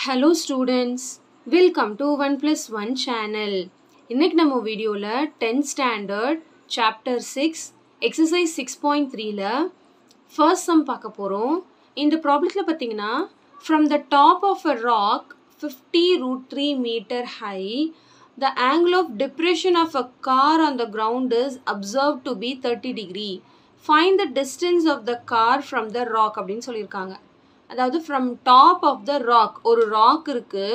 Hello students welcome to one plus one channel இன்னைக்கு நம்ம வீடியோவில் tenth standard chapter six exercise six point த்ரீல first sum பார்க்க போகிறோம் இந்த ப்ராப்ளத்தில் பார்த்தீங்கன்னா from the top of a rock fifty root three metre high the angle of depression of a car on the ground is observe to be thirty degree find the distance of the car from the rock அப்படின்னு சொல்லியிருக்காங்க அதாவது from top of the rock ஒரு rock இருக்கு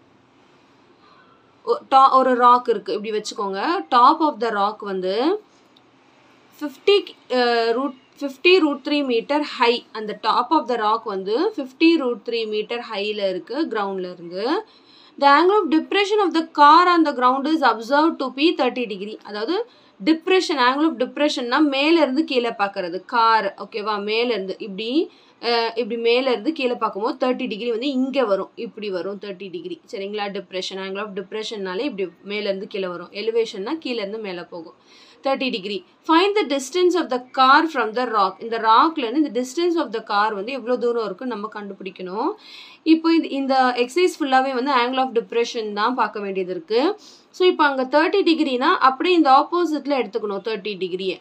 ஒரு rock இருக்கு இப்படி வச்சுக்கோங்க top of the rock வந்து fifty root fifty root three metre high அந்த டாப் ஆஃப் த ராக் வந்து ஃபிஃப்டி ரூட் த்ரீ மீட்டர் ஹையில் இருக்குது கிரவுண்டில் இருந்து the angle of depression of the car on the ground is observe to be thirty degree அதாவது depression angle of டிப்ரெஷன்னா மேலேருந்து கீழே பார்க்கறது கார் ஓகேவா மேலேருந்து இப்படி இப்படி மேலேருந்து கீழே பார்க்கும்போது தேர்ட்டி டிகிரி வந்து இங்கே வரும் இப்படி வரும் தேர்ட்டி டிகிரி சரிங்களா டிப்ரெஷன் ஆங்கிள் ஆஃப் டிப்ரெஷன்னாலே இப்படி மேலேருந்து கீழே வரும் எலிவேஷன்னா கீழேருந்து மேலே போகும் thirty degree fine the distance of the car from the rock இந்த ராக்லேருந்து இந்த டிஸ்டன்ஸ் ஆஃப் த கார் வந்து எவ்வளோ தூரம் இருக்குன்னு நம்ம கண்டுபிடிக்கணும் இப்போ இது இந்த எக்ஸசைஸ் ஃபுல்லாகவே வந்து ஆங்கிள் ஆஃப் டிப்ரெஷன் தான் பார்க்க வேண்டியது இருக்குது ஸோ இப்போ அங்கே தேர்ட்டி டிகிரினா அப்படியே இந்த ஆப்போசிட்டில் எடுத்துக்கணும் தேர்ட்டி டிகிரியை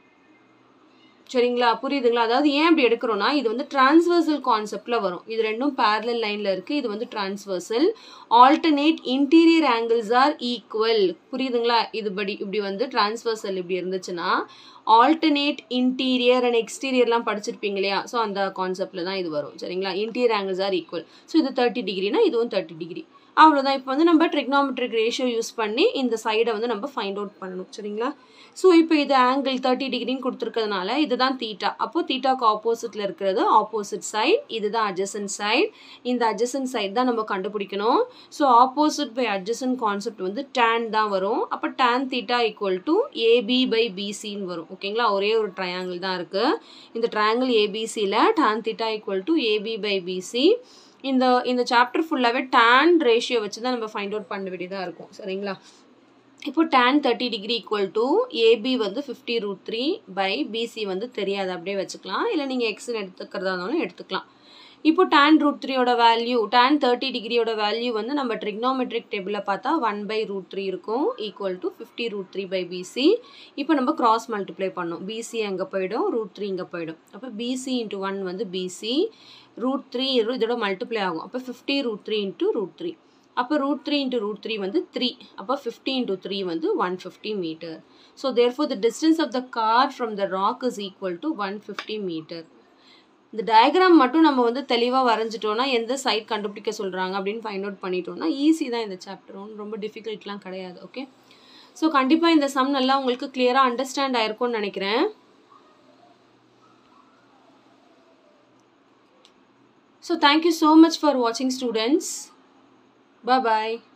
சரிங்களா புரியுதுங்களா அதாவது ஏன் அப்படி எடுக்கிறோன்னா இது வந்து டிரான்ஸ்வர்சல் கான்செப்டில் வரும் இது ரெண்டும் பேரலல் லைனில் இருக்குது இது வந்து transversal alternate interior angles are equal புரியுதுங்களா இது படி இப்படி வந்து டிரான்ஸ்வர்சல் இப்படி இருந்துச்சுன்னா ஆல்டர்னேட் இன்டீரியர் அண்ட் எக்ஸ்டீரியர்லாம் படிச்சிருப்பீங்க இல்லையா ஸோ அந்த கான்செப்டில் தான் இது வரும் சரிங்களா interior angles are equal so இது தேர்ட்டி டிகிரினா இதுவும் தேர்ட்டி டிகிரி அவ்வளோதான் இப்போ வந்து நம்ம ட்ரிக்னாமெட்ரிக் ரேஷியோ யூஸ் பண்ணி இந்த சைடை வந்து நம்ம ஃபைண்ட் அவுட் பண்ணணும் சரிங்களா ஸோ இப்போ இது ஆங்கிள் தேர்ட்டி டிகிரின்னு கொடுத்துருக்கிறதுனால இதுதான் தீட்டா அப்போ தீட்டாக்கு ஆப்போசிட்டில் இருக்கிறது ஆப்போசிட் சைட் இதுதான் அட்ஜசன்ட் சைட் இந்த அட்ஜசன்ட் சைட் தான் நம்ம கண்டுபிடிக்கணும் so opposite by adjacent concept வந்து டேன் தான் வரும் அப்போ tan theta equal to AB by பிசின்னு வரும் ஓகேங்களா ஒரே ஒரு ட்ரையாங்கிள் தான் இருக்குது இந்த ட்ரையாங்கிள் ஏபிசியில் tan theta equal to AB by BC இந்த இந்த சாப்டர் ஃபுல்லாகவே டேன் ரேஷியோ வச்சு தான் நம்ம ஃபைண்ட் அவுட் பண்ண வேண்டியதாக இருக்கும் சரிங்களா இப்போ tan thirty degree equal to AB வந்து fifty root three by BC வந்து தெரியாது அப்படியே வச்சுக்கலாம் இல்லை நீங்கள் எக்ஸ்ன்னு எடுத்துக்கிறதா இருந்தாலும் எடுத்துக்கலாம் இப்போ டேன் ரூட் த்ரீயோட வேல்யூ டேன் தேர்ட்டி டிகிரியோட வேல்யூ வந்து நம்ம ட்ரிக்னோமெட்ரிக் டேபிளில் பார்த்தா ஒன் பை ரூட் த்ரீ இருக்கும் equal to fifty root three by BC இப்போ நம்ம கிராஸ் மல்டிப்ளை பண்ணோம் பிசி அங்கே போயிடும் ரூட் த்ரீ இங்கே போயிடும் அப்போ பிசி இன்ட்டு ஒன் வந்து பிசி ரூட் த்ரீ இதோட மல்டிப்ளை ஆகும் அப்போ fifty root three into root three அப்போ root three into root three வந்து த்ரீ அப்போ ஃபிஃப்டி இன்ட்டு த்ரீ வந்து one fifty metre so therefore the distance of the car from the rock is equal to one fifty metre இந்த diagram மட்டும் நம்ம வந்து தெளிவாக வரைஞ்சிட்டோம்னா எந்த சைட் கண்டுபிடிக்க சொல்கிறாங்க அப்படின்னு ஃபைண்ட் அவுட் பண்ணிட்டோம்னா ஈஸி தான் இந்த சாப்டர் ஒன்றும் ரொம்ப டிஃபிகல்ட்லாம் கிடையாது ஓகே ஸோ கண்டிப்பாக இந்த சம் நல்லா உங்களுக்கு கிளியராக அண்டர்ஸ்டாண்ட் ஆயிருக்கும்னு நினைக்கிறேன் So thank you so much for watching students. Bye bye.